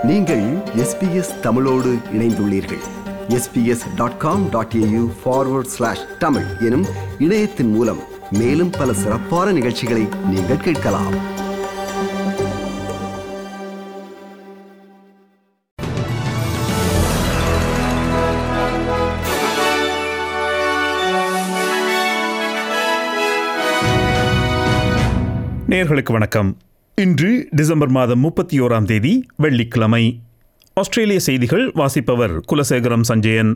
நீங்கள் எஸ்பிஎஸ் தமிழோடு இணைந்துள்ளீர்கள் SBS dot com dot AU forward slash Tamil எனும் இணையத்தின் மூலம் மேலும் பல சிறப்பான நிகழ்ச்சிகளை நீங்கள் கேட்கலாம் நேர்களுக்கு வணக்கம் இன்று டிசம்பர் மாதம் முப்பத்தி ஓராம் தேதி வெள்ளிக்கிழமை ஆஸ்திரேலிய செய்திகள் வாசிப்பவர் குலசேகரம் சஞ்சயன்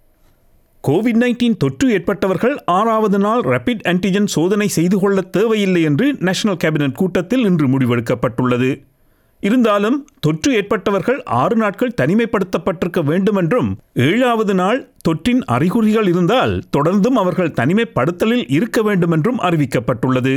கோவிட் நைன்டீன் தொற்று ஏற்பட்டவர்கள் ஆறாவது நாள் ரேபிட் ஆன்டிஜன் சோதனை செய்து கொள்ள தேவையில்லை என்று நேஷனல் கேபினட் கூட்டத்தில் இன்று முடிவெடுக்கப்பட்டுள்ளது இருந்தாலும் தொற்று ஏற்பட்டவர்கள் ஆறு நாட்கள் தனிமைப்படுத்தப்பட்டிருக்க வேண்டும் என்றும் ஏழாவது நாள் தொற்றின் அறிகுறிகள் இருந்தால் தொடர்ந்தும் அவர்கள் தனிமைப்படுத்தலில் இருக்க வேண்டும் என்றும் அறிவிக்கப்பட்டுள்ளது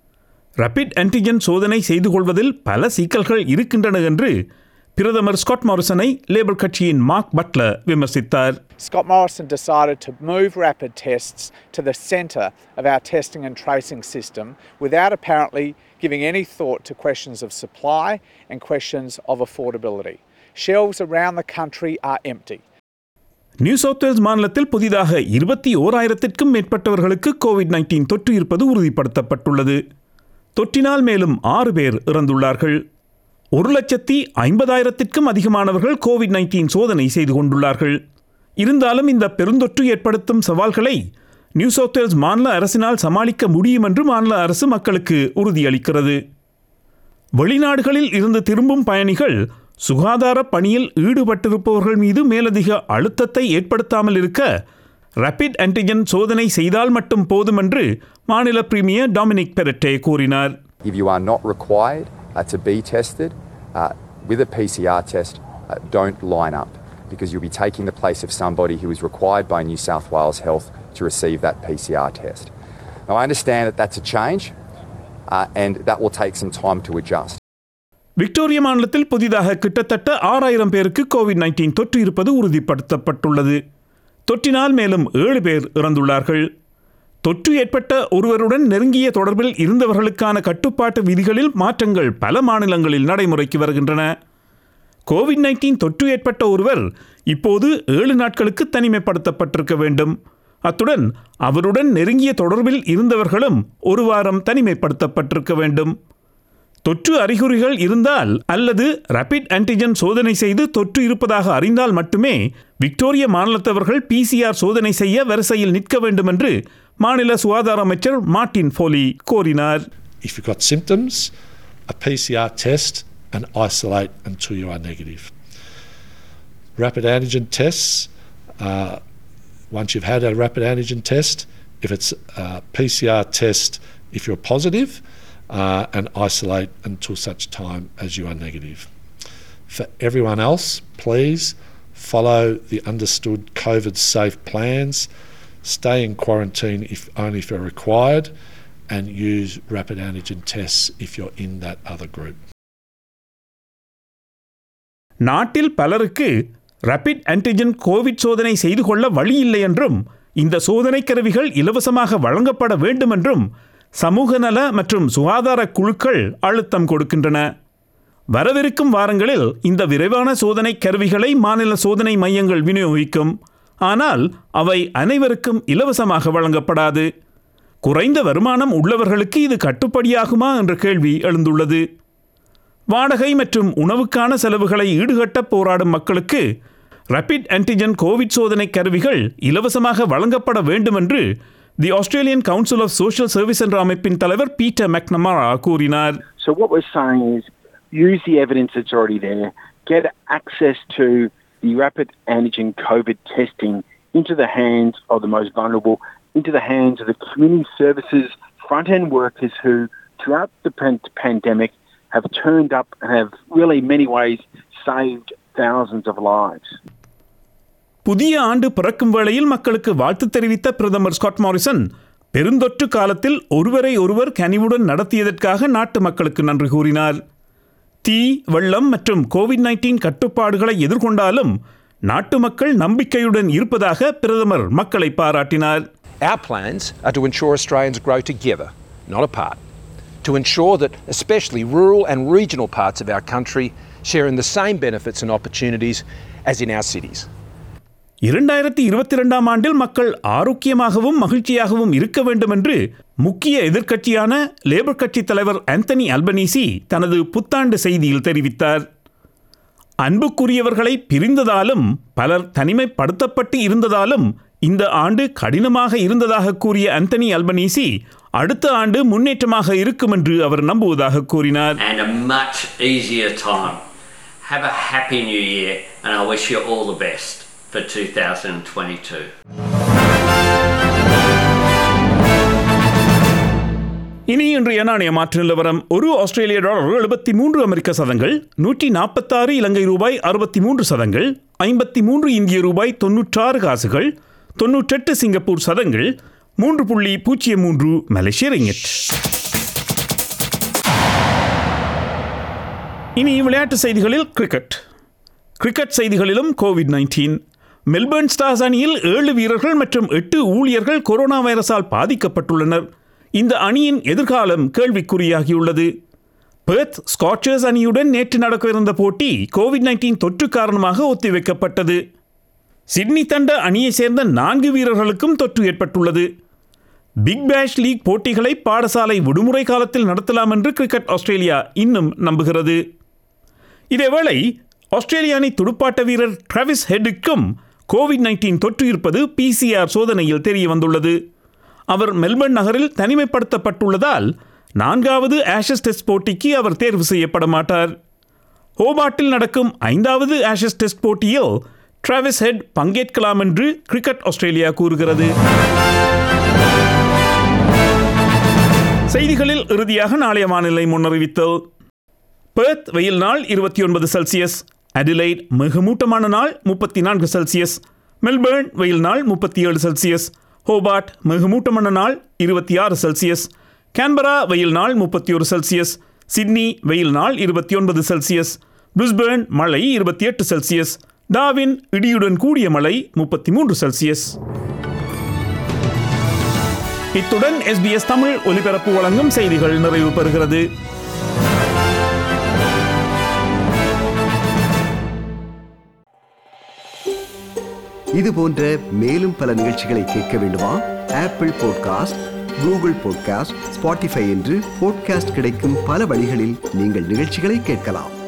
ரேபிட் ஆன்டிஜன் சோதனை செய்து கொள்வதில் பல சிக்கல்கள் இருக்கின்றன என்று பிரதமர் ஸ்காட் மாரிசனை லேபர் கட்சியின் மார்க் பட்லர் விமர்சித்தார் Scott Morrison decided to move rapid tests to the centre of our testing and tracing system without apparently giving any thought to questions of supply and questions of affordability. Shelves around the country are empty. New South Wales மாநிலத்தில் புதிதாக இருபத்தி ஓராயிரத்திற்கும் மேற்பட்டவர்களுக்கு Covid nineteen தொற்று இருப்பது உறுதிப்படுத்தப்பட்டுள்ளது தொற்றினால் மேலும் ஆறு பேர் இறந்துள்ளார்கள் ஒரு லட்சத்தி ஐம்பதாயிரத்திற்கும் அதிகமானவர்கள் கோவிட் நைன்டீன் சோதனை செய்து கொண்டுள்ளார்கள் இருந்தாலும் இந்த பெருந்தொற்று ஏற்படுத்தும் சவால்களை நியூ சவுத் வேல்ஸ் மாநில அரசினால் சமாளிக்க முடியும் என்று மாநில அரசு மக்களுக்கு உறுதியளிக்கிறது வெளிநாடுகளில் இருந்து திரும்பும் பயணிகள் சுகாதார பணியில் ஈடுபட்டிருப்பவர்கள் மீது மேலதிக அழுத்தத்தை ஏற்படுத்தாமல் இருக்க ரேபிட் ஆன்டிஜன் சோதனை செய்தால் மட்டும் போதும் என்று மாநில பிரீமியர் டாமினிக் பெரட்டே கூறினார் If you are not required uh, to be tested uh, with a PCR test, uh, don't line up because you'll be taking the place of somebody who is required by New South Wales Health to receive that PCR test. Now, I understand that that's a change uh, and that will take some time to adjust. Victoria மாநிலத்தில் புதிதாக கிட்டத்தட்ட ஆறாயிரம் பேருக்கு Covid nineteen தொற்று இருப்பது உறுதிப்படுத்தப்பட்டுள்ளது தொற்றினால் மேலும் ஏழு பேர் இறந்துள்ளார்கள் தொற்று ஏற்பட்ட ஒருவருடன் நெருங்கிய தொடர்பில் இருந்தவர்களுக்கான கட்டுப்பாட்டு விதிகளில் மாற்றங்கள் பல மாநிலங்களில் நடைமுறைக்கு வருகின்றன கோவிட் நைன்டீன் தொற்று ஏற்பட்ட ஒருவர் இப்போது ஏழு நாட்களுக்கு தனிமைப்படுத்தப்பட்டிருக்க வேண்டும் அத்துடன் அவருடன் நெருங்கிய தொடர்பில் இருந்தவர்களும் ஒரு வாரம் தனிமைப்படுத்தப்பட்டிருக்க வேண்டும் தொற்று அறிகுறிகள் இருந்தால் அல்லது ரேபிட் ஆன்டிஜன் சோதனை செய்து தொற்று இருப்பதாக அறிந்தால் மட்டுமே விக்டோரிய மாநிலத்தவர்கள் பிசிஆர் சோதனை செய்ய வரிசையில் நிற்க வேண்டும் என்று மாநில சுகாதார அமைச்சர் மார்ட்டின் ஃபோலி கோரினார் If you've got symptoms, a PCR test and isolate until you are negative. Rapid antigen tests, uh, once you've had a rapid antigen test, if it's a PCR test, if you're positive, uh, and isolate until such time as you are negative. For everyone else, please follow the understood COVID safe plans. Stay in quarantine if only if you're required, and use rapid antigen tests if you're in that other group. நாட்டில் பலருக்கு rapid antigen Covid சோதனை செய்து கொள்ள வழி இல்லை என்றும் இந்த சோதனை கருவிகள் இலவசமாக வழங்கப்பட வேண்டும் என்றும் சமூக நல மற்றும் சுகாதார குழுக்கள் அழுத்தம் கொடுக்கின்றன வரவிருக்கும் வாரங்களில் இந்த விரைவான சோதனை கருவிகளை மாநில சோதனை மையங்கள் விநியோகிக்கும் ஆனால் அவை அனைவருக்கும் இலவசமாக வழங்கப்படாது குறைந்த வருமானம் உள்ளவர்களுக்கு இது கட்டுப்படியாகுமா என்ற கேள்வி எழுந்துள்ளது வாடகை மற்றும் உணவுக்கான செலவுகளை ஈடுகட்ட போராடும் மக்களுக்கு ரேபிட் ஆன்டிஜன் கோவிட் சோதனை கருவிகள் இலவசமாக வழங்கப்பட வேண்டும் என்று the Australian Council of Social Service என்ற அமைப்பின் தலைவர் பீட்டர் மெக்னமாரா கூறினார் So what we're saying is use the evidence that's already there, get access to the rapid antigen COVID testing into the hands of the most vulnerable, into the hands of the community services front-end workers who, throughout the pan- pandemic, have turned up and have really, in many ways, saved thousands of lives. புதிய ஆண்டு பிறக்கும் வேளையில் மக்களுக்கு வாழ்த்து தெரிவித்த பிரதமர் Scott Morrison பெருந்தொற்று காலத்தில் ஒருவரை ஒருவர் கனிவுடன் நடத்தியதற்காக நாட்டு மக்களுக்கு நன்றி கூறினார் தீ வெள்ளம் மற்றும் கோவிட் நைன்டீன் கட்டுப்பாடுகளை எதிர்கொண்டாலும் நாட்டு மக்கள் நம்பிக்கையுடன் இருப்பதாக பிரதமர் மக்களை பாராட்டினார் Our plans are to ensure Australians grow together, not apart, to ensure that especially rural and regional parts of our country share in the same benefits and opportunities as in our cities. இரண்டாயிரத்தி இருபத்தி ரெண்டாம் ஆண்டில் மக்கள் ஆரோக்கியமாகவும் மகிழ்ச்சியாகவும் இருக்க வேண்டும் என்று முக்கிய எதிர்க்கட்சியான லேபர் கட்சி தலைவர் ஆந்தனி அல்பனீசி தனது புத்தாண்டு செய்தியில் தெரிவித்தார் அன்புக்குரியவர்களை பிரிந்ததாலும் பலர் தனிமைப்படுத்தப்பட்டு இருந்ததாலும் இந்த ஆண்டு கடினமாக இருந்ததாக கூறிய அந்தனி அல்பனீசி அடுத்த ஆண்டு முன்னேற்றமாக இருக்கும் என்று அவர் நம்புவதாக கூறினார் and a much easier time. Have a happy new year, and I wish you all the best for 2022. இனி இன்றைய நாணய மாற்று நிலவரம் ஒரு ஆஸ்திரேலிய டாலர் எழுபத்தி மூன்று அமெரிக்க சதங்கள் நூற்றி நாற்பத்தாறு இலங்கை ரூபாய் அறுபத்தி மூன்று சதங்கள் ஐம்பத்தி மூன்று இந்திய ரூபாய் தொன்னூற்றாறு காசுகள் தொன்னூற்றெட்டு சிங்கப்பூர் சதங்கள் மூன்று புள்ளி பூஜ்ஜியம் மூன்று மலேசிய ரிங்கெட் இனி விளையாட்டு செய்திகளில் கிரிக்கெட் கிரிக்கெட் செய்திகளிலும் கோவிட் நைன்டீன் மெல்பர்ன் ஸ்டார்ஸ் அணியில் ஏழு வீரர்கள் மற்றும் எட்டு ஊழியர்கள் கொரோனா வைரஸால் பாதிக்கப்பட்டுள்ளனர் இந்த அணியின் எதிர்காலம் கேள்விக்குறியாகியுள்ளது பெர்த் ஸ்காட்சர்ஸ் அணியுடன் நேற்று நடக்கவிருந்த போட்டி கோவிட் நைன்டீன் தொற்று காரணமாக ஒத்திவைக்கப்பட்டது சிட்னி தண்ட அணியைச் சேர்ந்த நான்கு வீரர்களுக்கும் தொற்று ஏற்பட்டுள்ளது பிக் பேஷ் லீக் போட்டிகளை பாடசாலை விடுமுறை காலத்தில் நடத்தலாம் என்று கிரிக்கெட் ஆஸ்திரேலியா இன்னும் நம்புகிறது இதேவேளை ஆஸ்திரேலிய அணி துடுப்பாட்ட வீரர் டிராவிஸ் ஹெட்டுக்கும் கோவிட் நைன்டீன் தொற்று இருப்பது பிசிஆர் சோதனையில் தெரிய வந்துள்ளது அவர் மெல்பர்ன் நகரில் தனிமைப்படுத்தப்பட்டுள்ளதால் நான்காவது ஆஷஸ் டெஸ்ட் போட்டிக்கு அவர் தேர்வு செய்யப்பட மாட்டார் ஹோபாட்டில் நடக்கும் ஐந்தாவது ஆஷஸ் டெஸ்ட் போட்டியில் டிராவிஸ் ஹெட் பங்கேற்கலாம் என்று கிரிக்கெட் ஆஸ்திரேலியா கூறுகிறது செய்திகளில் இறுதியாக நாளைய வானிலை முன்னறிவித்தல் பெர்த் வெயில் நாள் இருபத்தி ஒன்பது செல்சியஸ் அடிலைட் மிகமூட்டமான நாள் முப்பத்தி நான்கு செல்சியஸ் மெல்பர்ன் வெயில் நாள் முப்பத்தி ஏழு செல்சியஸ் ஹோபார்ட் மிகமூட்டமான நாள் இருபத்தி ஆறு செல்சியஸ் கேன்பரா வெயில் நாள் முப்பத்தி ஒரு செல்சியஸ் சிட்னி வெயில் நாள் இருபத்தி ஒன்பது செல்சியஸ் பிரிஸ்பேர்ன் மழை இருபத்தி எட்டு செல்சியஸ் டாவின் இடியுடன் கூடிய மழை முப்பத்தி மூன்று செல்சியஸ் இத்துடன் எஸ்பிஎஸ் தமிழ் ஒலிபரப்பு வழங்கும் செய்திகள் நிறைவு பெறுகிறது இது போன்ற மேலும் பல நிகழ்ச்சிகளை கேட்க வேண்டுமா Apple podcast Google podcast Spotify என்று பாட்காஸ்ட் கிடைக்கும் பல வழிகளில் நீங்கள் நிகழ்ச்சிகளை கேட்கலாம்